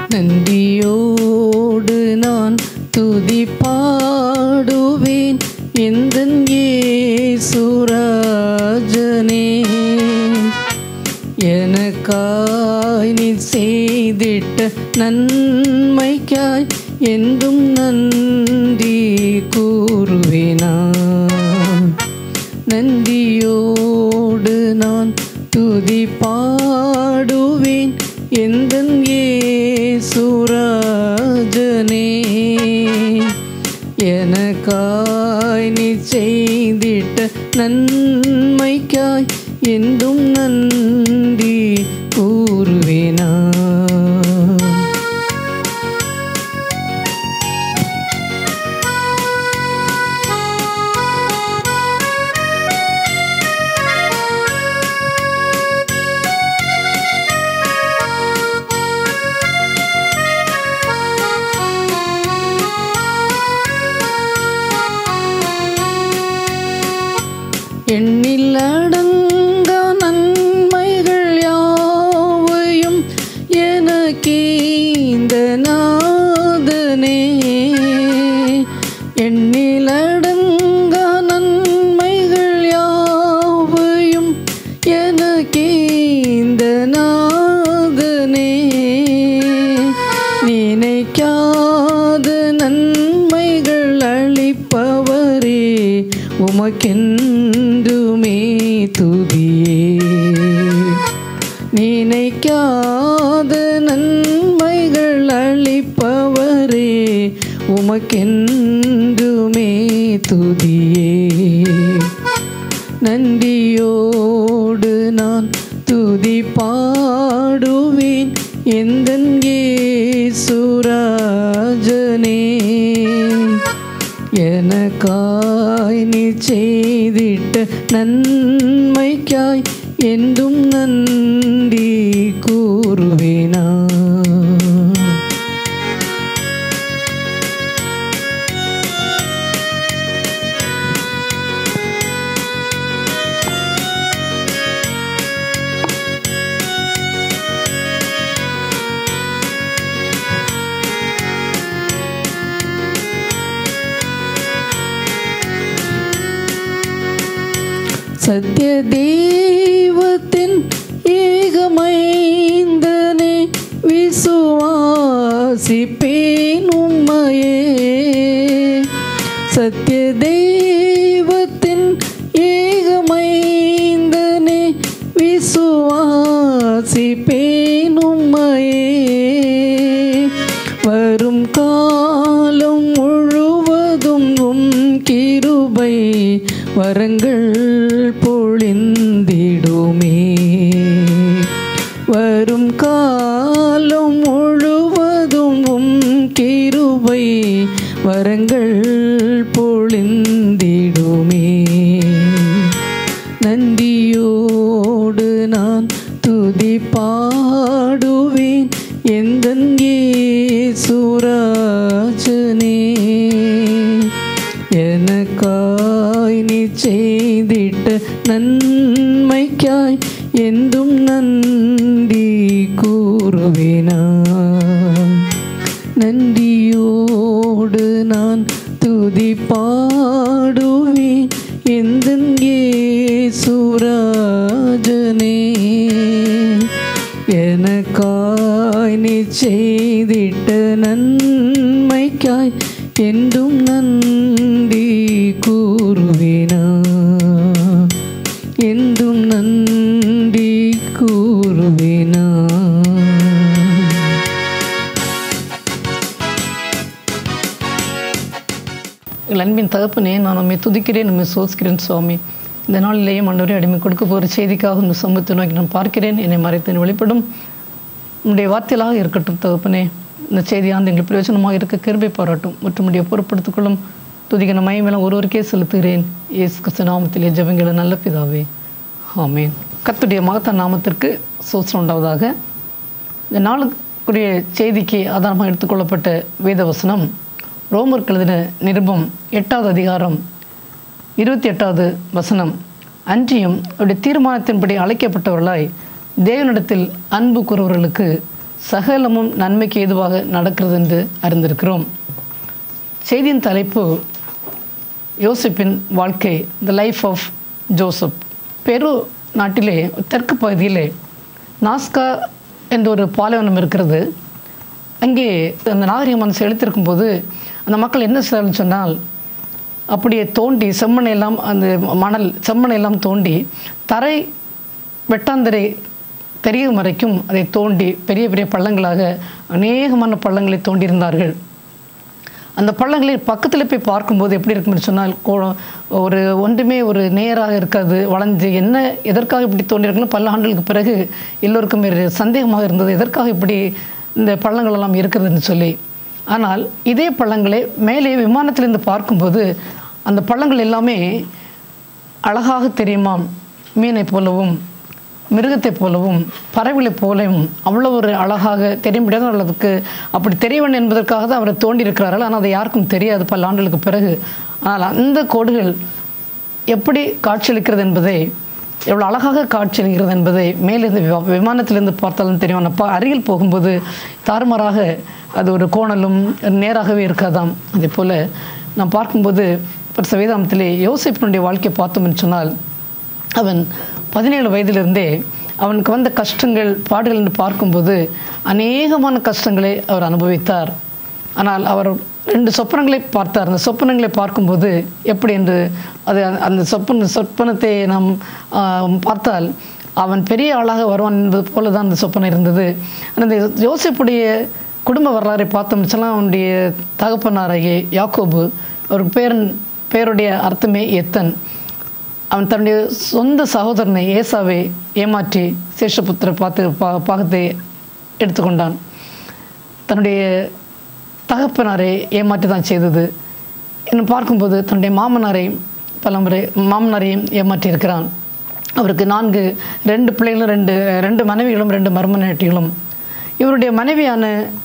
நன்றியோடு நான் துதி பாடுவேன் எந்த சுராஜனே எனக்காய் நீ செய்திட்ட நன்மைக்காய் என்றும் நன்றி கூறுவேனா நன்றியோடு நான் துதி பாடுவேன் எந்த சுராஜனே எனக்காய் நீ செய்திட்ட நன்மைக்காய் என்றும் நன்றி கூறுவேனா எண்ணில் அடங்க நன்மைகள் யாவையும் எனக்கீந்த நாதனே எண்ணில் அடங்க நன்மைகள் யாவையும் எனக்கீந்த நாதனே நினைக்காத நன்மைகள் அளிப்பவரே உமக்கென்றுமே துதியே நினைக்காத நன்மைகள் அளிப்பவரே உமக்கென்றுமே துதியே நன்றியோடு நான் துதி பாடுவேன் எந்த சுராஜனே எனக்காய் நீ செய்திட்ட நன்மைக்காய் என்றும் நன்றி கூறுவேனா சத்திய தெய்வத்தின் ஏகமைந்தனே விசுவாசிப்பேன் உம்மையே சத்திய தெய்வத்தின் ஏகமைந்தனே விசுவாசிப்பேன் உம்மையே வரும் காலம் முழுவதும் உம் கிருபை வரங்கள் பொழிந்திடுமே வரும் காலம் முழுவதும் உம் கிருபை வரங்கள் பொழிந்திடுமே நன்றியோடு நான் துதி பாடுவேன் எந்த சுராஜனே எனக்காய் நீ செய்திட்ட நன்மைக்காய் என்றும் நன்றி கூறுவேனா நன்றியோடு நான் துதி பாடுவேன் எந்த சுராஜனே எனக்காய் நீ செய்திட்ட நன்மைக்காய் என்றும் நன்றி கூறுவேனா என்றும் நன்றி கூறுவேனா எங்கள் அன்பின் தகப்பனே நான் நம்மை துதிக்கிறேன் நம்மை சோசிக்கிறேன் சுவாமி இந்த நாளிலேயும் ஆண்டவரே அடிமை கொடுக்க போகிற செய்திக்காக இந்த சமூகத்தை நோக்கி நான் பார்க்கிறேன் என்னை மறைத்து வெளிப்படும் உன்னுடைய வார்த்தைகளாக இருக்கட்டும் தகப்பனே இந்த செய்தியானது எங்களுக்கு பிரயோஜனமாக இருக்க கிருபை பாராட்டும் மற்றும் உடைய பொறுப்படுத்திக் கொள்ளும் துதிக்கிற மயமெல்லாம் ஒருவருக்கே செலுத்துகிறேன் இயேசு கிறிஸ்து நாமத்திலே ஜெபங்கள நல்ல பிதாவே ஆமேன் கர்த்தருடைய மகத்த நாமத்திற்கு சோசனம் உண்டாவதாக இந்த நாளுக்குரிய செய்திக்கு ஆதாரமாக எடுத்துக்கொள்ளப்பட்ட வேதவசனம் ரோமர் எழுதின நிருபம் எட்டாவது அதிகாரம் இருபத்தி எட்டாவது வசனம் அன்றியும் அவருடைய தீர்மானத்தின்படி அழைக்கப்பட்டவர்களாய் தேவனிடத்தில் அன்பு கூறுவர்களுக்கு சகலமும் நன்மைக்கு ஏதுவாக நடக்கிறது என்று அறிந்திருக்கிறோம் செய்தியின் தலைப்பு யோசிப்பின் வாழ்க்கை த லைஃப் ஆஃப் ஜோசப் பெரு நாட்டிலே தெற்கு பகுதியிலே நாஸ்கா என்ற ஒரு பாலைவனம் இருக்கிறது அங்கே அந்த நாகரிகமான செலுத்திருக்கும் போது அந்த மக்கள் என்ன செய்யணும்னு சொன்னால் அப்படியே தோண்டி செம்மணை எல்லாம் அந்த மணல் செம்மணை எல்லாம் தோண்டி தரை வெட்டாந்தரை தெரியும் வரைக்கும் அதை தோண்டி பெரிய பெரிய பள்ளங்களாக அநேகமான பள்ளங்களை தோண்டியிருந்தார்கள் அந்த பள்ளங்களில் பக்கத்தில் போய் பார்க்கும்போது எப்படி இருக்கும்னு சொன்னால் கோ- ஒரு ஒன்றுமே ஒரு நேராக இருக்காது வளைஞ்சு என்ன எதற்காக இப்படி தோண்டியிருக்குன்னு பல ஆண்டுகளுக்கு பிறகு எல்லோருக்கும் ஒரு சந்தேகமாக இருந்தது எதற்காக இப்படி இந்த பள்ளங்கள் எல்லாம் இருக்கிறதுன்னு சொல்லி ஆனால் இதே பள்ளங்களை மேலே விமானத்திலிருந்து பார்க்கும்போது அந்த பள்ளங்கள் எல்லாமே அழகாக தெரியுமாம் மீனை போலவும் மிருகத்தை போலவும் பறவைகளை போலவும் அவ்வளோ ஒரு அழகாக தெரிய முடியாத அளவுக்கு அப்படி தெரிய வேண்டும் என்பதற்காக தான் அவரை தோண்டியிருக்கிறார்கள் ஆனால் அது யாருக்கும் தெரியாது பல ஆண்டுகளுக்கு பிறகு ஆனால் அந்த கோடுகள் எப்படி காட்சியளிக்கிறது என்பதை எவ்வளோ அழகாக காட்சியளிக்கிறது என்பதை மேலிருந்து விமா- விமானத்திலிருந்து பார்த்தாலும் தெரியும் ஆனால் பா அருகில் போகும்போது தாறுமாறாக அது ஒரு கோணலும் நேராகவே இருக்காதாம் அதே போல் நான் பார்க்கும்போது பரிசு வேதாந்தத்திலே யோசிப்பினுடைய வாழ்க்கையை பார்த்தோம்னு சொன்னால் அவன் பதினேழு வயதிலிருந்தே அவனுக்கு வந்த கஷ்டங்கள் பாடுகள் என்று பார்க்கும்போது அநேகமான கஷ்டங்களை அவர் அனுபவித்தார் ஆனால் அவர் ரெண்டு சொப்பனங்களை பார்த்தார் அந்த சொப்பனங்களை பார்க்கும்போது எப்படி என்று அது அந்த சொப்பன சொப்பனத்தை நாம் ஆஹ், பார்த்தால் அவன் பெரிய ஆளாக வருவான் என்பது போல தான் அந்த சொப்பனம் இருந்தது அந்த யோசிப்புடைய குடும்ப வரலாறை பார்த்தோம்னு சொன்னால் அவனுடைய தகப்பனாராகிய யாக்கோபு ஒரு பேரன் பேருடைய அர்த்தமே எத்தன் அவன் தன்னுடைய சொந்த சகோதரனை ஏசாவை ஏமாற்றி சேஷபுத்திர பார்த்து பா பாகத்தை எடுத்துக்கொண்டான் தன்னுடைய தகப்பனாரை ஏமாற்றி தான் செய்தது இன்னும் பார்க்கும்போது தன்னுடைய மாமனாரை பலமுறை மாமனாரையும் ஏமாற்றி இருக்கிறான் அவருக்கு நான்கு ரெண்டு பிள்ளைகளும் ரெண்டு ரெண்டு மனைவிகளும் ரெண்டு மர்மநாட்டிகளும் இவருடைய மனைவியான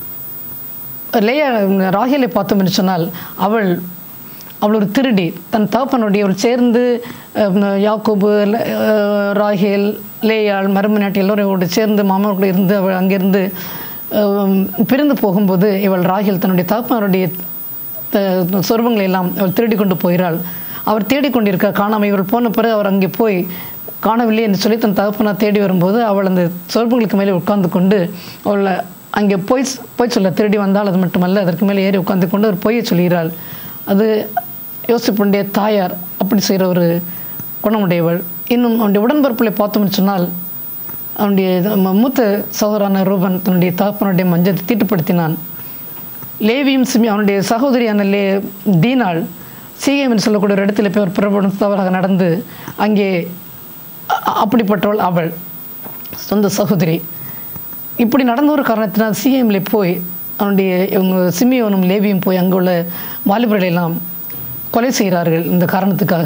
லேயா ராகேலை பார்த்தோம் என்று சொன்னால் அவள் அவள் ஒரு திருடி தன் தகப்பனுடைய அவள் சேர்ந்து அஹ், யாக்கோபு ல- அஹ், ராகேல் லேயாள் மருமநாட்டி எல்லோரோடு சேர்ந்து மாமனோடு இருந்து அவள் அங்கிருந்து அஹ், பிரிந்து போகும்போது இவள் ராகேல் தன்னுடைய தகப்பனுடைய த- சொருபங்களை எல்லாம் அவள் திருடி கொண்டு போகிறாள் அவர் தேடிக்கொண்டிருக்க காணாமல் இவள் போன பிறகு அவர் அங்கே போய் காணவில்லை என்று சொல்லி தன் தகப்பனார் தேடி வரும்போது அவள் அந்த சொருபங்களுக்கு மேலே உட்கார்ந்து கொண்டு அவளை அங்கே போய் போய் சொல்ல திருடி வந்தால் அது மட்டுமல்ல அதற்கு மேலே ஏறி உட்கார்ந்து கொண்டு ஒரு பொய்யை சொல்கிறாள் அது யோசிப்புடைய தாயார் அப்படி செய்கிற ஒரு குணமுடையவள் இன்னும் அவனுடைய உடன்பிறப்புகளை பார்த்தோம்னு சொன்னால் அவனுடைய ம- மூத்த சகோதரான ரூபன் தன்னுடைய தகப்பனுடைய மஞ்சத்தை தீட்டுப்படுத்தினான் லேவியும் சிமி அவனுடைய சகோதரியான லே தீனாள் சீகம் என்று சொல்லக்கூடிய ஒரு இடத்துல போய் ஒரு பிரபலம் தவறாக நடந்து அங்கே அ- அப்படிப்பட்டவள் அவள் சொந்த சகோதரி இப்படி நடந்த ஒரு காரணத்தினால் சிஎம்ல போய் அவனுடைய இவங்க சிமியோனும் லேவியும் போய் அங்கே உள்ள வாலிபர்களை எல்லாம் கொலை செய்கிறார்கள் இந்த காரணத்துக்காக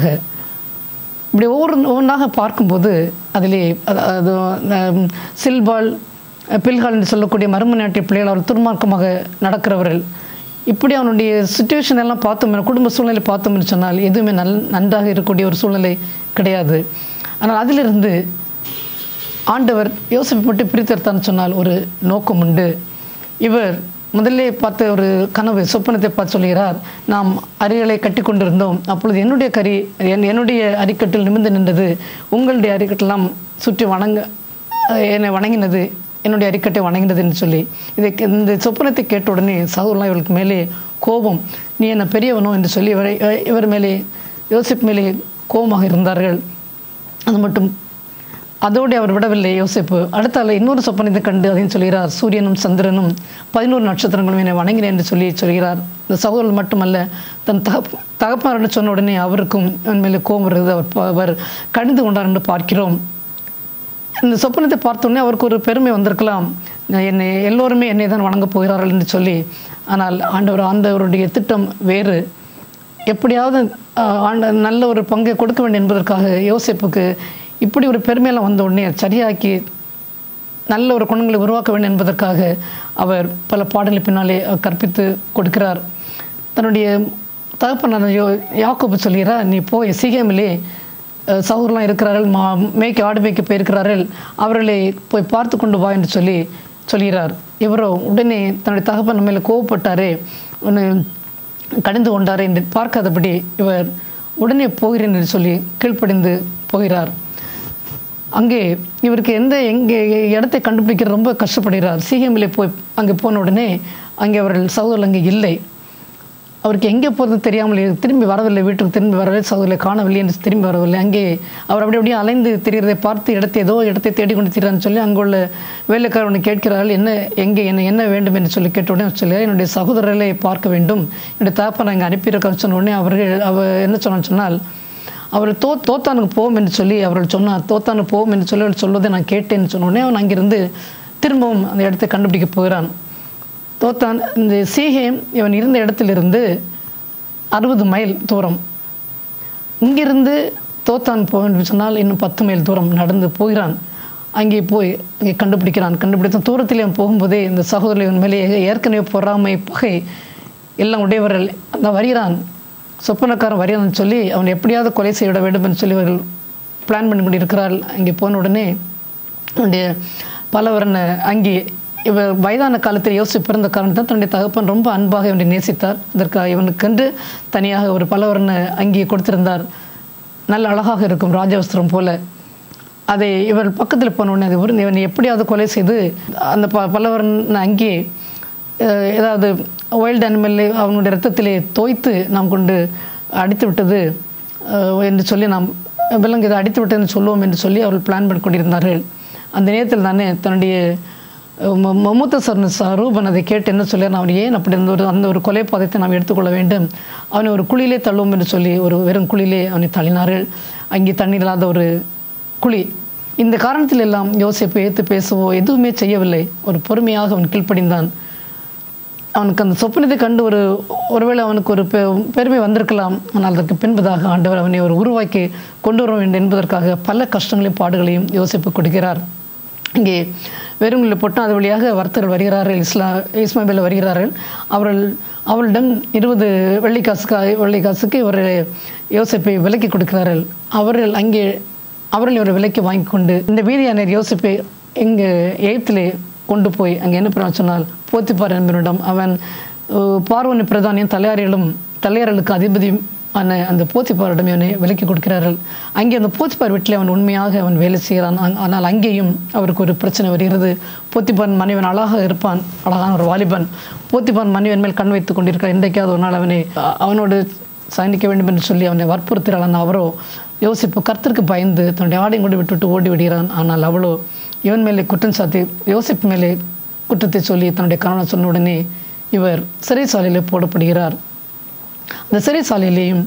இப்படி ஒவ்வொரு ஒவ்வொன்றாக பார்க்கும்போது அதிலே அது அது ஆம், சில்பால் பில்கால் என்று சொல்லக்கூடிய மர்ம நாட்டிய பிள்ளைகள் அவர் துர்மார்க்கமாக நடக்கிறவர்கள் இப்படி அவனுடைய சுச்சுவேஷன் எல்லாம் பார்த்தோம் குடும்ப சூழ்நிலை பார்த்தோம்னு சொன்னால் எதுவுமே நல் நன்றாக இருக்கக்கூடிய ஒரு சூழ்நிலை கிடையாது ஆனால் அதிலிருந்து ஆண்டவர் யோசிப்பை மட்டும் பிரித்தெடுத்தான்னு சொன்னால் ஒரு நோக்கம் உண்டு இவர் முதல்ல பார்த்த ஒரு கனவு சொப்பனத்தை பார்த்து சொல்கிறார் நாம் அரிகளை கட்டி கொண்டிருந்தோம் அப்பொழுது என்னுடைய கரி என் என்னுடைய அரிக்கட்டில் நிமிர்ந்து நின்றது உங்களுடைய அரிக்கட்டெல்லாம் சுற்றி வணங்க அஹ் என்னை வணங்கினது என்னுடைய அரிக்கட்டை வணங்கினது என்று சொல்லி இதை இந்த சொப்பனத்தை கேட்ட உடனே சகோதரலாம் இவருக்கு மேலே கோபம் நீ என்ன பெரியவனோ என்று சொல்லி இவரை இவர் மேலே யோசிப் மேலே கோபமாக இருந்தார்கள் அது மட்டும் அதோடு அவர் விடவில்லை யோசிப்பு அடுத்த ஆள் இன்னொரு சொப்பனத்தை கண்டு அதையும் சொல்கிறார் சூரியனும் சந்திரனும் பதினோரு நட்சத்திரங்களும் என்னை வணங்கினேன் என்று சொல்லி சொல்கிறார் இந்த சகோதரர் மட்டுமல்ல தன் தகப் தகப்பனார்னு சொன்ன உடனே அவருக்கும் என் மேலே கோபம் வருது அவர் ப- அவர் கடிந்து கொண்டார் என்று பார்க்கிறோம் இந்த சொப்பனத்தை பார்த்தோன்னே அவருக்கு ஒரு பெருமை வந்திருக்கலாம் நான் என்னை எல்லோருமே என்னை தான் வணங்கப் போகிறார்கள் என்று சொல்லி ஆனால் ஆண்டவர் ஆண்டவருடைய திட்டம் வேறு எப்படியாவது ஆஹ், ஆண்ட நல்ல ஒரு பங்கை கொடுக்க வேண்டும் என்பதற்காக யோசிப்புக்கு இப்படி ஒரு பெருமையெல்லாம் வந்த உடனே சரியாக்கி நல்ல ஒரு குணங்களை உருவாக்க வேண்டும் என்பதற்காக அவர் பல பாடல்களை பின்னாலே அவர் கற்பித்து கொடுக்கிறார் தன்னுடைய தகப்பனான யோ யாக்கோபு சொல்கிறார் நீ போய் சீகேமிலே அஹ், சகோதரலாம் இருக்கிறார்கள் மா மேய்க்க ஆடு மேய்க்க போயிருக்கிறார்கள் அவர்களை போய் பார்த்து கொண்டு வா என்று சொல்லி சொல்கிறார் இவரோ உடனே தன்னுடைய தகப்பன் மேலே கோவப்பட்டாரே ஒன்று கடிந்து கொண்டாரே என்று பார்க்காதபடி இவர் உடனே போகிறேன் என்று சொல்லி கீழ்ப்படிந்து போகிறார் அங்கே இவருக்கு எந்த எங்கே இடத்தை கண்டுபிடிக்கிற ரொம்ப கஷ்டப்படுகிறார் சீகமிலே போய் அங்கே போன உடனே அங்கே அவர்கள் சகோதரர் அங்கே இல்லை அவருக்கு எங்கே போகிறது தெரியாமல் இரு- திரும்பி வரவில்லை வீட்டுக்கு திரும்பி வரவில்லை சகோதரரை காணவில்லை என்று திரும்பி வரவில்லை அங்கே அவர் அப்படி அப்படியே அலைந்து திரிகிறதை பார்த்து இடத்தை ஏதோ இடத்தை தேடிக்கொண்டு திரிகிறான்னு சொல்லி அங்குள்ள வேலைக்காரனை கேட்கிறார்கள் என்ன எங்கே என்ன என்ன வேண்டும் என்று சொல்லி கேட்ட உடனே அவர் சொல்லி என்னுடைய சகோதரர்களை பார்க்க வேண்டும் என்னுடைய தாப்பனை அங்கே அனுப்பியிருக்கான்னு சொன்ன உடனே அவர்கள் அவர் என்ன சொன்னான்னு சொன்னால் அவர் தோ தோத்தானுக்கு போவோம் என்று சொல்லி அவர்கள் சொன்னார் தோத்தானுக்கு போவோம் என்று சொல்லி அவர் சொல்வதை நான் கேட்டேன்னு சொன்ன உடனே அவன் அங்கிருந்து திரும்பவும் அந்த இடத்தை கண்டுபிடிக்க போகிறான் தோத்தான் இந்த சீகேம் இவன் இருந்த இடத்திலிருந்து அறுபது மைல் தூரம் இங்கிருந்து தோத்தான் போக வேண்டும் சொன்னால் இன்னும் பத்து மைல் தூரம் நடந்து போகிறான் அங்கே போய் அங்கே கண்டுபிடிக்கிறான் கண்டுபிடித்த தூரத்தில் அவன் போகும்போதே இந்த சகோதரர் இவன் மேலே ஏற்கனவே பொறாமை பகை எல்லாம் உடையவர்கள் அந்த வருகிறான் சொப்பனக்காரன் வருகிறான்னு சொல்லி அவன் எப்படியாவது கொலை செய்ய வேண்டும் என்று சொல்லி அவர்கள் பிளான் பண்ணி கொண்டிருக்கிறார்கள் அங்கே போன உடனே அவனுடைய பலவரன அங்கே இவர் வயதான காலத்தில் யோசித்து பிறந்த காரணத்தால் தன்னுடைய தகப்பன் ரொம்ப அன்பாக இவனை நேசித்தார் இதற்காக இவனுக்கென்று தனியாக ஒரு பலவரன அங்கே கொடுத்திருந்தார் நல்ல அழகாக இருக்கும் ராஜவஸ்திரம் போல அதை இவர் பக்கத்தில் போன உடனே அது உருந்து இவனை எப்படியாவது கொலை செய்து அந்த ப பலவரன் அங்கே அஹ், ஏதாவது வைல்டு அனிமல் அவனுடைய ரத்தத்திலே தோய்த்து நாம் கொண்டு அடித்து விட்டது அஹ், என்று சொல்லி நாம் விலங்கு இதை அடித்து விட்டதுன்னு சொல்லுவோம் என்று சொல்லி அவர்கள் பிளான் பண்ணி கொண்டிருந்தார்கள் அந்த நேரத்தில் தானே தன்னுடைய ம- ம- மூத்த சரண ரூபன் அதை கேட்டு என்ன சொல்லி அவன் ஏன் அப்படி அந்த ஒரு அந்த ஒரு கொலை பாதத்தை நாம் எடுத்துக்கொள்ள வேண்டும் அவனை ஒரு குழியிலே தள்ளுவோம் என்று சொல்லி ஒரு வெறும் குழியிலே அவனை தள்ளினார்கள் அங்கே தண்ணீர் இல்லாத ஒரு குழி இந்த காரணத்தில் எல்லாம் யோசிப்பை ஏற்று பேசவோ எதுவுமே செய்யவில்லை ஒரு பொறுமையாக அவன் கீழ்ப்படிந்தான் அவனுக்கு அந்த சொப்பனத்தை கண்டு ஒரு ஒருவேளை அவனுக்கு ஒரு பெ பெருமை வந்திருக்கலாம் ஆனால் அதற்கு பின்பதாக ஆண்டவர் அவனை ஒரு உருவாக்கி கொண்டு வர வேண்டும் என்பதற்காக பல கஷ்டங்களையும் பாடுகளையும் யோசிப்பு கொடுக்கிறார் இங்கே வெறுங்களில் போட்டு அது வழியாக வர்த்தகர்கள் வருகிறார்கள் இஸ்லா இஸ்மாபில் வருகிறார்கள் அவர்கள் அவளிடம் இருபது வெள்ளிக்காசுக்கு வெள்ளிக்காசுக்கு இவர் யோசிப்பை விலக்கி கொடுக்கிறார்கள் அவர்கள் அங்கே அவர்கள் இவரை விலைக்கு வாங்கி கொண்டு இந்த வீதியானர் யோசிப்பை எங்கே எய்த்திலே கொண்டு போய் அங்கே என்ன பண்ண சொன்னால் போத்திப்பார் என்பவனிடம் அவன் அஹ், பார்வனி பிரதானியும் தலையாரிகளும் தலையார்களுக்கு அதிபதி ஆன அந்த போத்திப்பாரிடம் இவனை விலக்கி கொடுக்கிறார்கள் அங்கே அந்த போத்திப்பார் வீட்டில் அவன் உண்மையாக அவன் வேலை செய்கிறான் ஆ- ஆனால் அங்கேயும் அவருக்கு ஒரு பிரச்சனை வருகிறது போத்திப்பான் மனைவன் அழகாக இருப்பான் அழகான ஒரு வாலிபன் போத்திப்பான் மனைவன் மேல் கண் வைத்துக் கொண்டிருக்கிறார் இன்றைக்காவது ஒரு நாள் அவனை அ- அவனோடு சயனிக்க வேண்டும் என்று சொல்லி அவனை வற்புறுத்துகிறான் அவரோ யோசிப்பு கர்த்தருக்கு பயந்து தன்னுடைய ஆடையும் கொண்டு விட்டுவிட்டு ஓடி விடுகிறான் ஆனால் அவளோ இவன் மேலே குற்றம் சாத்தி யோசிப்பு மேலே குற்றத்தை சொல்லி தன்னுடைய கணவன் சொன்ன உடனே இவர் சிறைச்சாலையிலே போடப்படுகிறார் அந்த சிறைச்சாலையிலேயும்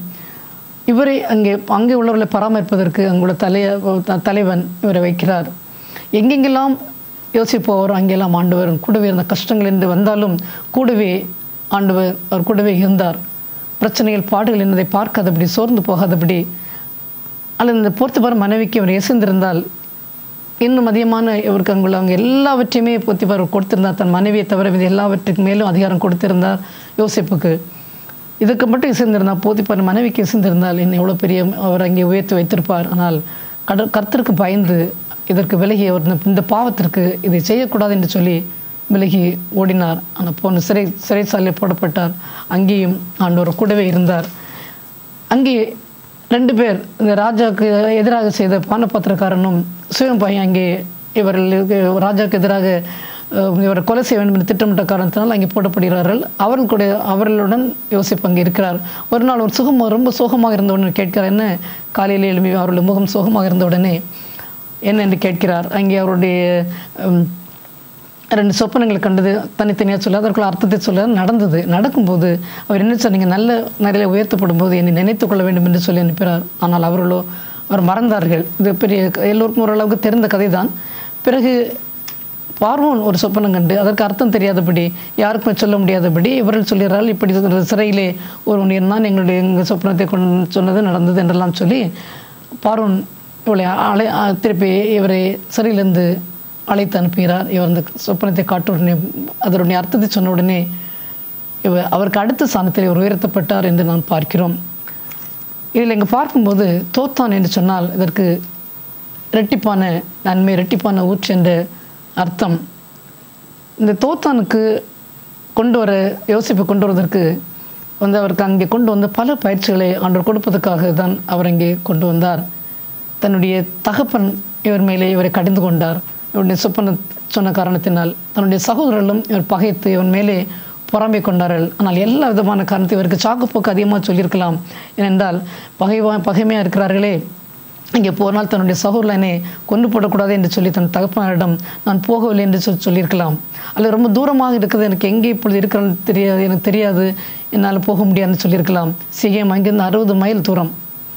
இவரை அங்கே அங்கே உள்ளவர்களை பராமரிப்பதற்கு அங்குள்ள தலைய த- தலைவன் இவரை வைக்கிறார் எங்கெங்கெல்லாம் யோசிப்பவர் அங்கெல்லாம் ஆண்டவர் கூடவே இருந்த கஷ்டங்கள் என்று வந்தாலும் கூடவே ஆண்டவர் அவர் கூடவே இருந்தார் பிரச்சனைகள் பாடுகள் என்பதை பார்க்காதபடி சோர்ந்து போகாதபடி அல்லது இந்த போர்த்துபார் மனைவிக்கு அவர் இசைந்திருந்தால் இன்னும் அதிகமான இவருக்கு அங்குள்ள அவங்க எல்லாவற்றையுமே போத்திபார் கொடுத்திருந்தார் தன் மனைவியை தவிர இது எல்லாவற்றுக்கு மேலும் அதிகாரம் கொடுத்திருந்தார் யோசிப்புக்கு இதுக்கு மட்டும் இசைந்திருந்தால் போத்திப்பார் மனைவிக்கு இசைந்திருந்தால் இன்னும் எவ்வளோ பெரிய அவர் அங்கே உயர்த்தி வைத்திருப்பார் ஆனால் கட கர்த்தருக்கு பயந்து இதற்கு விலகி அவர் இந்த- இந்த பாவத்திற்கு இதை செய்யக்கூடாது என்று சொல்லி விலகி ஓடினார் ஆனால் போன சிறை சிறைச்சாலையில் போடப்பட்டார் அங்கேயும் ஆண்டவர் கூடவே இருந்தார் அங்கே ரெண்டு பேர் இந்த ராஜாவுக்கு எதிராக செய்த பானபத்திரக்காரனும் சுயம் பையன் அங்கே இவர்களுக்கு ராஜாவுக்கு எதிராக அஹ், இவரை கொலை செய்ய வேண்டும் என்று திட்டமிட்ட காரணத்தினால் அங்கே போடப்படுகிறார்கள் அவர்கள் கூட அவர்களுடன் யோசிப்பு அங்கே இருக்கிறார் ஒரு நாள் ஒரு சுகமாக ரொம்ப சோகமாக இருந்த உடனே கேட்கிறார் என்ன காலையில் எழுப்பி அவருடைய முகம் சோகமாக இருந்த உடனே என்ன என்று கேட்கிறார் அங்கே அவருடைய உம், ரெண்டு சொப்பனங்களை கண்டது தனித்தனியாக சொல்ல அதற்குள்ள அர்த்தத்தை சொல்ல நடந்தது நடக்கும்போது அவர் என்ன சொன்னீங்க நல்ல நிறைய உயர்த்தப்படும் போது என்னை நினைத்துக் கொள்ள வேண்டும் என்று சொல்லி அனுப்பினார் ஆனால் அவர்களோ அவர் மறந்தார்கள் இது பெரிய எல்லோருக்கும் ஓரளவுக்கு தெரிந்த கதை தான் பிறகு பார்வோன் ஒரு சொப்பனம் கண்டு அதற்கு அர்த்தம் தெரியாதபடி யாருக்கும் சொல்ல முடியாதபடி இவர்கள் சொல்கிறார்கள் இப்படி ஒரு சிறையிலே ஒருவன் இருந்தான் எங்களுடைய எங்கள் சொப்பனத்தை கொண்டு சொன்னது நடந்தது என்றெல்லாம் சொல்லி பார்வோன் இவளை அழை அ- திருப்பி இவரை சிறையிலிருந்து அழைத்து அனுப்புகிறார் இவர் அந்த சொப்பனத்தை காட்ட உடனே அதனுடைய அர்த்தத்தை சொன்ன உடனே இவர் அவருக்கு அடுத்த ஸ்தானத்தில் இவர் உயர்த்தப்பட்டார் என்று நாம் பார்க்கிறோம் இதில் இங்கே பார்க்கும்போது தோத்தான் என்று சொன்னால் இதற்கு இரட்டிப்பான நன்மை இரட்டிப்பான ஊற்று என்ற அர்த்தம் இந்த தோத்தானுக்கு கொண்டு வர யோசிப்பை கொண்டு வருவதற்கு வந்து அவருக்கு அங்கே கொண்டு வந்த பல பயிற்சிகளை ஆண்டவர் கொடுப்பதற்காக தான் அவர் அங்கே கொண்டு வந்தார் தன்னுடைய தகப்பன் இவர் மேலே இவரை கடிந்து கொண்டார் இவருடைய சொப்பன சொன்ன காரணத்தினால் தன்னுடைய சகோதரர்களும் இவர் பகைத்து இவன் மேலே பொறாமை கொண்டார்கள் ஆனால் எல்லா விதமான காரணத்தை இவருக்கு சாக்குப்போக்கு அதிகமாக சொல்லியிருக்கலாம் ஏனென்றால் பகைவா பகைமையாக இருக்கிறார்களே இங்கே போனால் தன்னுடைய சகோதரனை கொண்டு போடக்கூடாது என்று சொல்லி தன் தகப்பனாரிடம் நான் போகவில்லை என்று சொல்லி சொல்லியிருக்கலாம் அல்லது ரொம்ப தூரமாக இருக்குது எனக்கு எங்கே இப்பொழுது இருக்கிறது தெரியாது எனக்கு தெரியாது என்னால் போக முடியாதுன்னு சொல்லியிருக்கலாம் சிஎம் அங்கிருந்து அறுபது மைல் தூரம்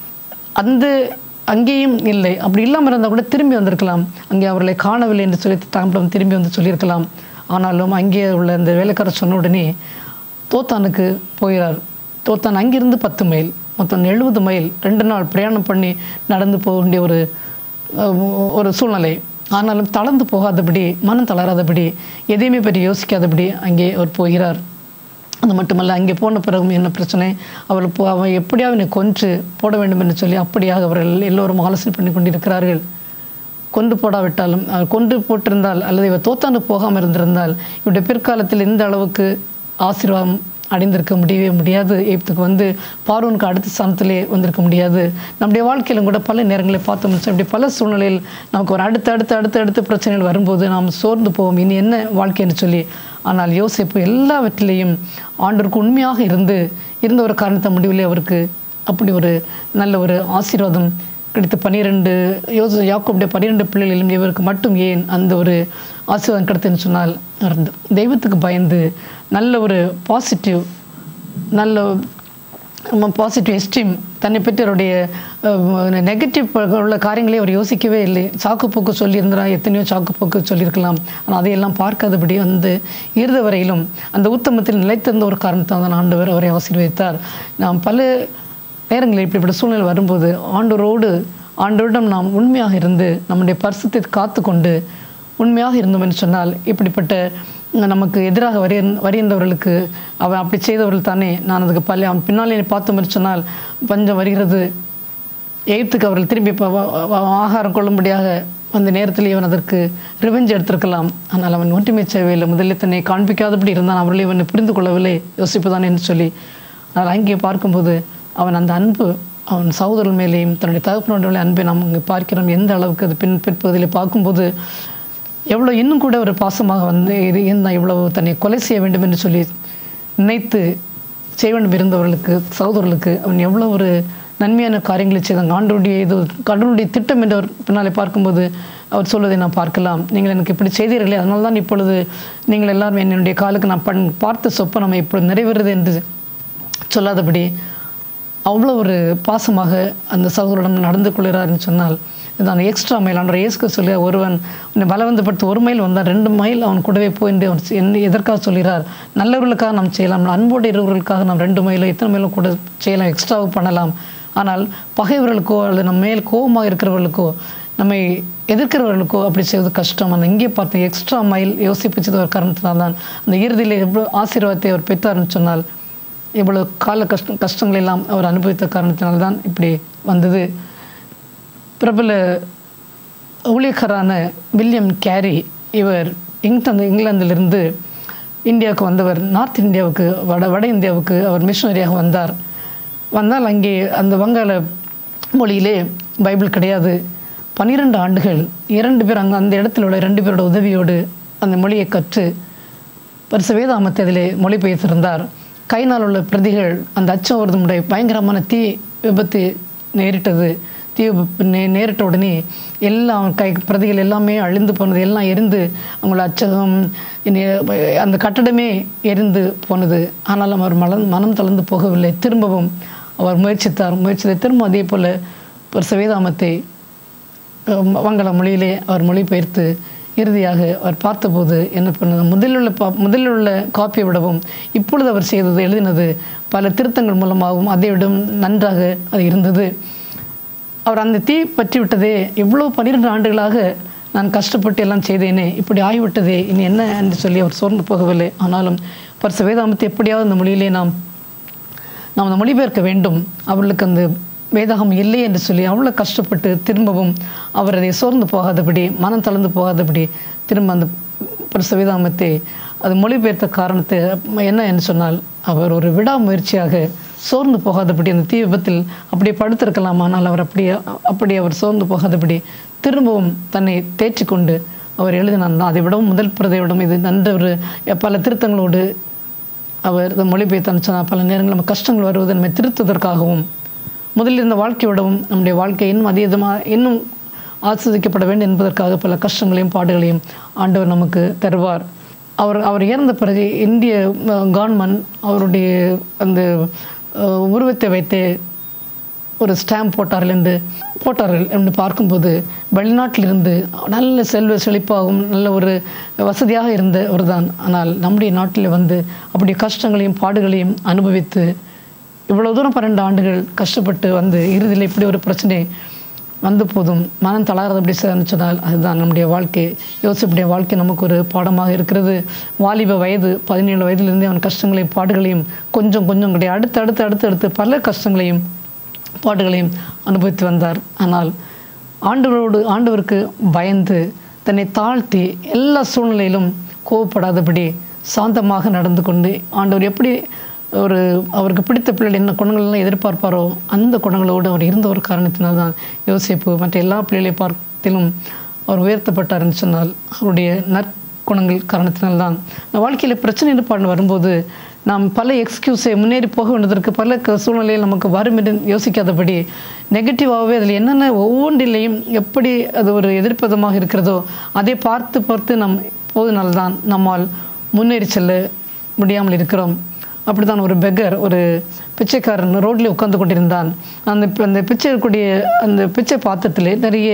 அந்த அங்கேயும் இல்லை அப்படி இல்லாமல் இருந்தால் கூட திரும்பி வந்திருக்கலாம் அங்கே அவர்களை காணவில்லை என்று சொல்லி தாம்பரம் திரும்பி வந்து சொல்லியிருக்கலாம் ஆனாலும் அங்கே உள்ள இந்த வேலைக்காரர் சொன்ன உடனே தோத்தானுக்கு போகிறார் தோத்தான் அங்கிருந்து பத்து மைல் மொத்தம் எழுபது மைல் ரெண்டு நாள் பிரயாணம் பண்ணி நடந்து போக வேண்டிய ஒரு அஹ், ஒரு சூழ்நிலை ஆனாலும் தளர்ந்து போகாதபடி மனம் தளராதபடி எதையுமே பற்றி யோசிக்காதபடி அங்கே அவர் போகிறார் அது மட்டுமல்ல அங்கே போன பிறகும் என்ன பிரச்சனை அவள் போ அவன் எப்படியாவது என்னை கொன்று போட வேண்டும் என்று சொல்லி அப்படியாக அவர்கள் எல்லோரும் ஆலோசனை பண்ணி கொண்டிருக்கிறார்கள் கொண்டு போடாவிட்டாலும் அவர் கொண்டு போட்டிருந்தால் அல்லது இவர் தோத்தாண்டு போகாமல் இருந்திருந்தால் இவருடைய பிற்காலத்தில் இந்த அளவுக்கு ஆசீர்வாதம் அடைந்திருக்க முடியவே முடியாது எகிப்துக்கு வந்து பார்வனுக்கு அடுத்த ஸ்தானத்திலே வந்திருக்க முடியாது நம்முடைய வாழ்க்கையிலும் கூட பல நேரங்களில் பார்த்தோம்னு சொன்னா, இப்படி பல சூழ்நிலையில் நமக்கு ஒரு அடுத்த அடுத்த அடுத்த அடுத்த பிரச்சனைகள் வரும்போது நாம் சோர்ந்து போவோம் இனி என்ன வாழ்க்கைன்னு சொல்லி ஆனால் யோசிப்பு எல்லாவற்றிலேயும் ஆண்டவருக்கு உண்மையாக இருந்து இருந்த ஒரு காரணத்தை முடிவிலே அவருக்கு அப்படி ஒரு நல்ல ஒரு ஆசீர்வாதம் கிடைத்த பனிரெண்டு யோச யாக்கோபுடைய பன்னிரெண்டு பிள்ளைகளிலும் இவருக்கு மட்டும் ஏன் அந்த ஒரு ஆசீர்வாதம் கிடைத்ததுன்னு சொன்னால் அவர் தெய்வத்துக்கு பயந்து நல்ல ஒரு பாசிட்டிவ் நல்ல பாசிட்டிவ் எஸ்டீம் தன்னை பற்றி அவருடைய நெகட்டிவ் உள்ள காரியங்களே அவர் யோசிக்கவே இல்லை சாக்குப்போக்கு சொல்லியிருந்தா எத்தனையோ சாக்குப்போக்கு சொல்லியிருக்கலாம் ஆனால் அதையெல்லாம் பார்க்காதபடி அந்த இறுதி வரையிலும் அந்த உத்தமத்தில் நிலைத்திருந்த ஒரு காரணத்தால் தான் ஆண்டவர் அவரை ஆசீர்வதித்தார் நாம் பல நேரங்களில் இப்படிப்பட்ட சூழ்நிலை வரும்போது ஆண்டவரோடு ஆண்டவரிடம் நாம் உண்மையாக இருந்து நம்முடைய பரிசுத்தை காத்து கொண்டு உண்மையாக இருந்தோம் என்று சொன்னால் இப்படிப்பட்ட நமக்கு எதிராக வரிய வருகின்றவர்களுக்கு அவன் அப்படி செய்தவர்கள் தானே நான் அதுக்கு பள்ளி அவன் பின்னாலே பார்த்தோம் என்று சொன்னால் பஞ்சம் வருகிறது எய்த்துக்கு அவர்கள் திரும்பி ப- வ- வ- ஆகாரம் கொள்ளும்படியாக அந்த நேரத்தில் இவன் அதற்கு ரிவெஞ்ச் எடுத்திருக்கலாம் ஆனால் அவன் ஒன்றுமே செய்யவில்லை முதலில் தன்னை காண்பிக்காதபடி இருந்தான் அவர்களை இவனை புரிந்து கொள்ளவில்லை யோசிப்புதான் என்று சொல்லி ஆனால் அங்கே பார்க்கும்போது அவன் அந்த அன்பு அவன் சகோதரன் மேலேயும் தன்னுடைய தகப்பனுடைய அன்பை நாம் இங்கே பார்க்கிறோம் எந்த அளவுக்கு அது பின் பிற்பகுதியில் பார்க்கும்போது எவ்வளோ இன்னும் கூட ஒரு பாசமாக வந்து இது இருந்தால் இவ்வளவு தன்னை கொலை செய்ய வேண்டும் என்று சொல்லி நினைத்து செய்ய வேண்டும் இருந்தவர்களுக்கு சகோதரர்களுக்கு அவன் எவ்வளோ ஒரு நன்மையான காரியங்களை செய்தான் ஆண்டருடைய இது கடவுளுடைய திட்டம் என்று அவர் பின்னாலே பார்க்கும்போது அவர் சொல்வதை நான் பார்க்கலாம் நீங்கள் எனக்கு இப்படி செய்தீர்களே அதனால தான் இப்பொழுது நீங்கள் எல்லாரும் என்னுடைய காலுக்கு நான் பண் பார்த்த சொப்பனம் இப்பொழுது நிறைவேறுது என்று சொல்லாதபடி அவ்வளோ ஒரு பாசமாக அந்த சகோதரிடம் நடந்து கொள்கிறார்னு சொன்னால் இது அந்த எக்ஸ்ட்ரா மைல் அவன் இயேசுக்கு சொல்லி ஒருவன் உன்னை பலவந்தப்படுத்தி ஒரு மைல் வந்தான் ரெண்டு மைல் அவன் கூடவே போய் என்று அவர் என்ன எதற்காக சொல்கிறார் நல்லவர்களுக்காக நாம் செய்யலாம் அன்போடு இருவர்களுக்காக நாம் ரெண்டு மைலோ எத்தனை மைலோ கூட செய்யலாம் எக்ஸ்ட்ராவும் பண்ணலாம் ஆனால் பகைவர்களுக்கோ அல்லது நம்ம மேல் கோபமாக இருக்கிறவர்களுக்கோ நம்மை எதிர்க்கிறவர்களுக்கோ அப்படி செய்வது கஷ்டம் ஆனால் இங்கே பார்த்து எக்ஸ்ட்ரா மைல் யோசிப்பிச்சது ஒரு காரணத்தினால் தான் அந்த இறுதியில் எவ்வளோ ஆசீர்வாதத்தை அவர் பெற்றார்னு சொன்னால் இவ்வளவு கால கஷ்டம் கஷ்டங்கள் எல்லாம் அவர் அனுபவித்த காரணத்தினால்தான் இப்படி வந்தது பிரபல ஊழியக்காரான வில்லியம் கேரி இவர் இங்கிலாந்து இங்கிலாந்திலிருந்து இந்தியாவுக்கு வந்தவர் நார்த் இந்தியாவுக்கு வட வட இந்தியாவுக்கு அவர் மிஷனரியாக வந்தார் வந்தால் அங்கே அந்த வங்காள மொழியிலே பைபிள் கிடையாது பன்னிரெண்டு ஆண்டுகள் இரண்டு பேர் அங்கே அந்த இடத்துல உள்ள ரெண்டு பேரோட உதவியோடு அந்த மொழியை கற்று பரிசு வேதாமத்தை அதிலே மொழிபெயர்த்திருந்தார் கைனால் உள்ள பிரதிகள் அந்த அச்சம் வருதுமுடைய பயங்கரமான தீ விபத்து நேரிட்டது தீ விபத்து நே நேரிட்ட உடனே எல்லாம் கை பிரதிகள் எல்லாமே அழிந்து போனது எல்லாம் எரிந்து அவங்களோட அச்சகம் இனி அந்த கட்டடமே எரிந்து போனது ஆனாலும் அவர் மலம் மனம் தளர்ந்து போகவில்லை திரும்பவும் அவர் முயற்சித்தார் முயற்சித்தை திரும்ப அதே போல் பரிசு வேதாமத்தை அஹ் வங்காள மொழியிலே அவர் மொழிபெயர்த்து இறுதியாக அவர் பார்த்தபோது என்ன பண்ணது முதலில் உள்ள பா முதலில் உள்ள காப்பியை விடவும் இப்பொழுது அவர் செய்தது எழுதினது பல திருத்தங்கள் மூலமாகவும் அதை விடவும் நன்றாக அது இருந்தது அவர் அந்த தீ பற்றி விட்டதே இவ்வளோ பன்னிரெண்டு ஆண்டுகளாக நான் கஷ்டப்பட்டு எல்லாம் செய்தேனே இப்படி ஆகிவிட்டதே இனி என்ன என்று சொல்லி அவர் சோர்ந்து போகவில்லை ஆனாலும் பரிசு வேதாமத்தை எப்படியாவது அந்த மொழியிலே நாம் நாம் அந்த மொழிபெயர்க்க வேண்டும் அவர்களுக்கு அந்த வேதாகம் இல்லை என்று சொல்லி அவ்வளோ கஷ்டப்பட்டு திரும்பவும் அவர் அதை சோர்ந்து போகாதபடி மனம் தளர்ந்து போகாதபடி திரும்ப அந்த பிரசவிதாமத்தை அது மொழிபெயர்த்த காரணத்தை என்ன என்று சொன்னால் அவர் ஒரு விடாமுயற்சியாக சோர்ந்து போகாதபடி அந்த தீ விபத்தில் அப்படியே படுத்திருக்கலாம் ஆனால் அவர் அப்படியே அப்படி அவர் சோர்ந்து போகாதபடி திரும்பவும் தன்னை தேற்றிக்கொண்டு அவர் எழுதினார் அதை விடவும் முதல் பிரதை விடவும் இது நன்ற ஒரு பல திருத்தங்களோடு அவர் இதை மொழிபெயர்த்து சொன்னார் பல நேரங்களில் நம்ம கஷ்டங்கள் வருவது நம்மை திருத்துவதற்காகவும் முதலில் இருந்த வாழ்க்கையை விடவும் நம்முடைய வாழ்க்கை இன்னும் அதிகமாக இன்னும் ஆஸ்வதிக்கப்பட வேண்டும் என்பதற்காக பல கஷ்டங்களையும் பாடுகளையும் ஆண்டவர் நமக்கு தருவார் அவர் அவர் இறந்த பிறகு இந்திய கவர்மெண்ட் அவருடைய அந்த அஹ், உருவத்தை வைத்து ஒரு ஸ்டாம்ப் போட்டார்கள் என்று போட்டார்கள் என்று பார்க்கும்போது வெளிநாட்டிலிருந்து நல்ல செல்வ செழிப்பாகவும் நல்ல ஒரு வசதியாக இருந்த ஒரு தான் ஆனால் நம்முடைய நாட்டில் வந்து அப்படி கஷ்டங்களையும் பாடுகளையும் அனுபவித்து இவ்வளவு தூரம் பன்னெண்டு ஆண்டுகள் கஷ்டப்பட்டு வந்து இறுதியில் இப்படி ஒரு பிரச்சனை வந்த போதும் மனம் தளராதபடி சொன்னால் அதுதான் நம்முடைய வாழ்க்கை யோசிப்புடைய வாழ்க்கை நமக்கு ஒரு பாடமாக இருக்கிறது வாலிப வயது பதினேழு வயதிலிருந்தே அவன் கஷ்டங்களையும் பாடுகளையும் கொஞ்சம் கொஞ்சம் கிடையாது அடுத்து அடுத்து அடுத்து அடுத்து பல கஷ்டங்களையும் பாடுகளையும் அனுபவித்து வந்தார் ஆனால் ஆண்டவரோடு ஆண்டவருக்கு பயந்து தன்னை தாழ்த்தி எல்லா சூழ்நிலையிலும் கோவப்படாதபடி சாந்தமாக நடந்து கொண்டு ஆண்டவர் எப்படி ஒரு அவருக்கு பிடித்த பிள்ளைகள் என்ன குணங்கள்லாம் எதிர்பார்ப்பாரோ அந்த குணங்களோடு அவர் இருந்த ஒரு காரணத்தினால்தான் யோசிப்பு மற்ற எல்லா பிள்ளைகளை பார்த்திலும் அவர் உயர்த்தப்பட்டார்னு சொன்னால் அவருடைய நற்குணங்கள் காரணத்தினால்தான் வாழ்க்கையில் பிரச்சனை பாடு வரும்போது நாம் பல எக்ஸ்கியூஸை முன்னேறி போக வேண்டியதற்கு பல க- சூழ்நிலையில் நமக்கு வரும் என்று யோசிக்காதபடி நெகட்டிவாகவே அதில் என்னென்ன ஒவ்வொன்றிலையும் எப்படி அது ஒரு எதிர்ப்பதமாக இருக்கிறதோ அதை பார்த்து பார்த்து நம் போதுனால்தான் நம்மால் முன்னேறி செல்ல முடியாமல் இருக்கிறோம் அப்படிதான் ஒரு பெக்கர் ஒரு பிச்சைக்காரன் ரோட்ல உட்கார்ந்து கொண்டிருந்தான் அந்த பி- அந்த பிச்சை இருக்கக்கூடிய அந்த பிச்சை பாத்திரத்திலே நிறைய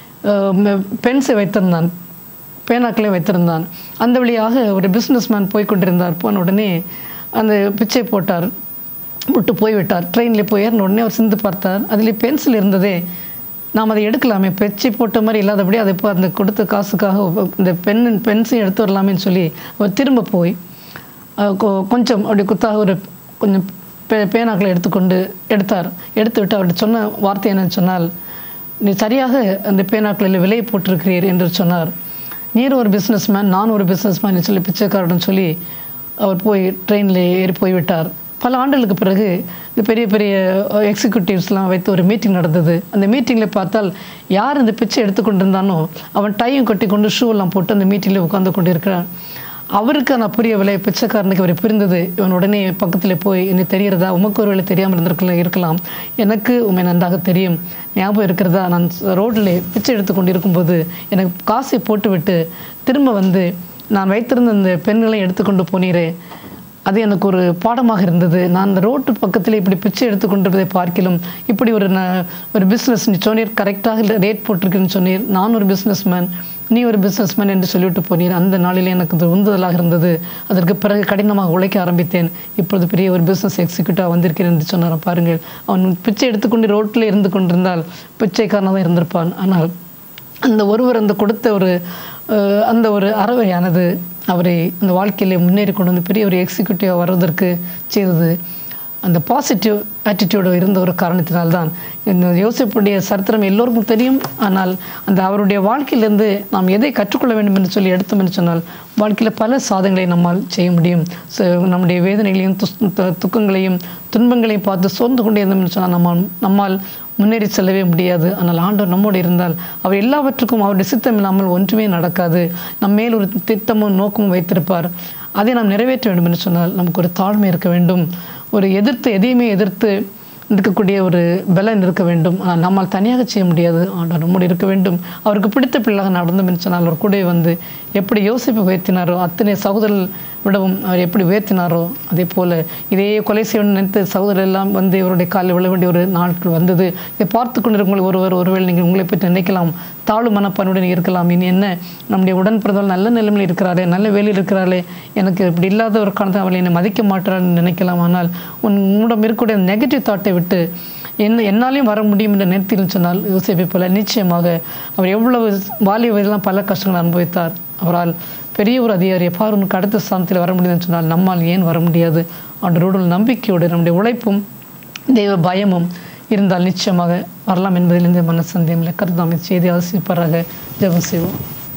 பென்ஸை வைத்திருந்தான் பேனாக்களை வைத்திருந்தான் அந்த வழியாக ஒரு பிஸ்னஸ்மேன் போய் கொண்டிருந்தார் போன உடனே அந்த பிச்சை போட்டார் விட்டு போய்விட்டார் ட்ரெயினில் போய் ஏறின உடனே அவர் சிந்து பார்த்தார் அதில் பென்சில் இருந்ததே நாம் அதை எடுக்கலாமே பிச்சை போட்ட மாதிரி இல்லாதபடி அதை இப்போ அந்த கொடுத்த காசுக்காக இந்த பென் பென்ஸையும் எடுத்து வரலாமேன்னு சொல்லி அவர் திரும்ப போய் அஹ் கொ- கொஞ்சம் அப்படி குத்தாக ஒரு கொஞ்சம் பே பேனாக்களை எடுத்துக்கொண்டு எடுத்தார் எடுத்து விட்டு அவர்கிட்ட சொன்ன வார்த்தை என்னன்னு சொன்னால் நீ சரியாக அந்த பேனாக்களில் விலை போட்டிருக்கிறீர் என்று சொன்னார் நீர் ஒரு பிஸ்னஸ்மேன் நான் ஒரு பிஸ்னஸ்மேன் சொல்லி பிச்சைக்காரடன் சொல்லி அவர் போய் ட்ரெயினில் ஏறி போய்விட்டார் பல ஆண்டுகளுக்கு பிறகு இந்த பெரிய பெரிய எக்ஸிக்யூட்டிவ்ஸ்லாம் வைத்து ஒரு மீட்டிங் நடந்தது அந்த மீட்டிங்கில் பார்த்தால் யார் இந்த பிச்சை எடுத்துக்கொண்டிருந்தானோ அவன் டையும் கட்டி கொண்டு ஷூவெல்லாம் போட்டு அந்த மீட்டிங்கில் உட்கார்ந்து கொண்டு இருக்கிறான் அவருக்கு நான் புரியவில்லை பிச்சைக்காரனுக்கு அவரை புரிந்தது இவன் உடனே பக்கத்தில் போய் என்ன தெரிகிறதா உமக்கு ஒருவேளை தெரியாமல் இருந்திருக்கலாம் இருக்கலாம் எனக்கு உண்மை நன்றாக தெரியும் ஞாபகம் இருக்கிறதா நான் ரோட்டில் பிச்சை எடுத்து கொண்டு இருக்கும்போது எனக்கு காசை போட்டுவிட்டு திரும்ப வந்து நான் வைத்திருந்த இந்த பெண்களை எடுத்துக்கொண்டு போனீரே அது எனக்கு ஒரு பாடமாக இருந்தது நான் அந்த ரோட்டு பக்கத்தில் இப்படி பிச்சை எடுத்துக்கொண்டிருப்பதை பார்க்கிலும் இப்படி ஒரு ந- ஒரு பிஸ்னஸ் நீ சொன்னீர் கரெக்டாக ரேட் போட்டிருக்குன்னு சொன்னீர் நான் ஒரு பிஸ்னஸ்மேன் நீ ஒரு பிஸ்னஸ்மேன் என்று சொல்லிவிட்டு போனீர் அந்த நாளிலே எனக்கு அது உந்துதலாக இருந்தது அதற்கு பிறகு கடினமாக உழைக்க ஆரம்பித்தேன் இப்பொழுது பெரிய ஒரு பிஸ்னஸ் எக்ஸிக்யூட்டிவாக வந்திருக்கிறேன் என்று சொன்னார் பாருங்கள் அவன் பிச்சை எடுத்துக்கொண்டு ரோட்டில் இருந்து கொண்டிருந்தால் பிச்சைக்காரனாக தான் இருந்திருப்பான் ஆனால் அந்த ஒருவர் அந்த கொடுத்த ஒரு அஹ், அந்த ஒரு அறவையானது அவரை அந்த வாழ்க்கையிலே முன்னேறி கொண்டு வந்து பெரிய ஒரு எக்ஸிக்யூட்டிவாக வர்றதற்கு செய்தது அந்த பாசிட்டிவ் ஆட்டிடியூடு இருந்த ஒரு காரணத்தினால்தான் இந்த யோசிப்புடைய சரித்திரம் எல்லோருக்கும் தெரியும் ஆனால் அந்த அவருடைய வாழ்க்கையிலிருந்து நாம் எதை கற்றுக்கொள்ள வேண்டும் என்று சொல்லி எடுத்தோம் என்று சொன்னால் வாழ்க்கையில் பல சாதனைகளை நம்மால் செய்ய முடியும் So, நம்முடைய வேதனைகளையும் துஸ்- து- துக்கங்களையும் துன்பங்களையும் பார்த்து சோர்ந்து கொண்டே இருந்தோம் என்று சொன்னால் நம்மால் நம்மால் முன்னேறி செல்லவே முடியாது ஆனால் ஆண்டவர் நம்மோடு இருந்தால் அவர் எல்லாவற்றுக்கும் அவருடைய சித்தம் இல்லாமல் ஒன்றுமே நடக்காது நம் மேல் ஒரு திட்டமும் நோக்கமும் வைத்திருப்பார் அதை நாம் நிறைவேற்ற வேண்டும் என்று சொன்னால் நமக்கு ஒரு தாழ்மை இருக்க வேண்டும் ஒரு எதிர்த்து எதையுமே எதிர்த்து இருக்கக்கூடிய ஒரு பலன் இருக்க வேண்டும் ஆனால் நம்மால் தனியாக செய்ய முடியாது ஆண்டவர் நம்மோடு இருக்க வேண்டும் அவருக்கு பிடித்த பிள்ளையாக நடந்தோம் என்று சொன்னால் அவர் கூட வந்து எப்படி யோசிப்பு உயர்த்தினாரோ அத்தனை சகோதரர் விடவும் அவர் எப்படி உயர்த்தினாரோ அதே போல இதே கொலை செய்ய வேண்டும் நினைத்து சகோதரர் எல்லாம் வந்து இவருடைய காலில் விழ வேண்டிய ஒரு நாட்கள் வந்தது இதை பார்த்து கொண்டிருக்கும் ஒருவர் ஒருவேளை நீங்கள் உங்களை பற்றி நினைக்கலாம் தாழ்வு மனப்பானுடன் இருக்கலாம் இனி என்ன நம்முடைய உடன் பிறந்தவள் நல்ல நிலைமையில் இருக்கிறாரே நல்ல வேலையில் இருக்கிறாளே எனக்கு இப்படி இல்லாத ஒரு காரணத்தை அவளை என்னை மதிக்க மாட்டாள்னு நினைக்கலாம் ஆனால் உன் உன்னிடம் இருக்கக்கூடிய நெகட்டிவ் தாட்டை விட்டு என்ன என்னாலையும் வர முடியும் என்ற நேரத்தில் சொன்னால் யோசிப்பை போல நிச்சயமாக அவர் எவ்வளவு வாலிய வயதெல்லாம் பல கஷ்டங்களை அனுபவித்தார் அவரால் பெரிய ஒரு அதிகாரி பார்வனுக்கு அடுத்த ஸ்தானத்தில் வர முடியுதுன்னு சொன்னால் நம்மால் ஏன் வர முடியாது ஆண்டவரோடு நம்பிக்கையோடு நம்முடைய உழைப்பும் தெய்வ பயமும் இருந்தால் நிச்சயமாக வரலாம் என்பதில் இந்த மனசந்தேகமில்லை கருதாமை செய்தி ஆசிப்பாராக ஜெபம் செய்வோம்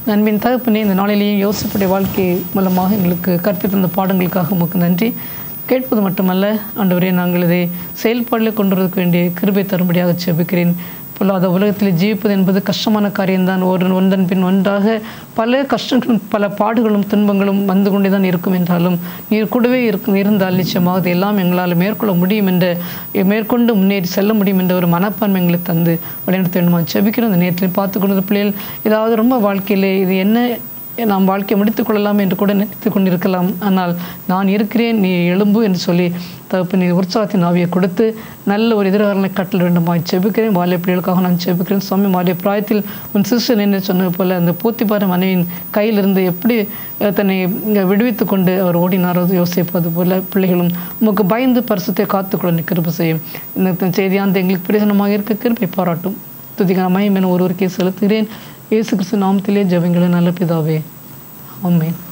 நண்பின் தகப்பனே இந்த நாளிலேயே யோசிப்புடைய வாழ்க்கை மூலமாக எங்களுக்கு கற்பித்த இந்த பாடங்களுக்காக உமக்கு நன்றி கேட்பது மட்டுமல்ல ஆண்டவரே நாங்கள் இதை செயல்பாடில் கொண்டு வரதுக்கு வேண்டிய கிருபை தரும்படியாக செபிக்கிறேன் பொல்லாத உலகத்தில் ஜீவிப்பது என்பது கஷ்டமான காரியம்தான் ஒரு ஒன்றன் பின் ஒன்றாக பல கஷ்டங்களும் பல பாடுகளும் துன்பங்களும் வந்து கொண்டே தான் இருக்கும் என்றாலும் நீர் கூடவே இருக்கும் இருந்தால் நிச்சயமாக அது எல்லாம் எங்களால் மேற்கொள்ள முடியும் என்ற மேற்கொண்டு முன்னேறி செல்ல முடியும் என்ற ஒரு மனப்பான்மை எங்களுக்கு தந்து வழிநடத்த வேண்டுமா செபிக்கிறோம் அந்த நேரத்தில் பார்த்து கொண்ட பிள்ளைகள் ஏதாவது ரொம்ப வாழ்க்கையிலே இது என்ன நாம் வாழ்க்கையை முடித்துக் கொள்ளலாம் என்று கூட நினைத்து கொண்டிருக்கலாம் ஆனால் நான் இருக்கிறேன் நீ எழும்பு என்று சொல்லி தகப்பு நீ உற்சாகத்தின் ஆவியை கொடுத்து நல்ல ஒரு எதிர்காலங்களை கட்டள வேண்டுமா செபிக்கிறேன் வாலிய பிள்ளைகளுக்காக நான் செபிக்கிறேன் சுவாமி மாலிய பிராயத்தில் உன் சிஸ்டர் என்ன சொன்னது போல அந்த பூத்திப்பார மனைவியின் கையிலிருந்து எப்படி அஹ், தன்னை இங்கே விடுவித்து கொண்டு அவர் ஓடினாரோ யோசிப்பது போல பிள்ளைகளும் உமக்கு பயந்து பரிசுத்தை காத்துக்கொள்ள கிருப செய்யும் இந்த செய்தியானது எங்களுக்கு பிரயோஜனமாக இருக்க கிருப்பை பாராட்டும் துதிகரமாய் என ஒருவருக்கே செலுத்துகிறேன் இயேசு கிறிஸ்து நாமத்திலே ஜெபங்களே நல்ல பிதாவே ஆமென்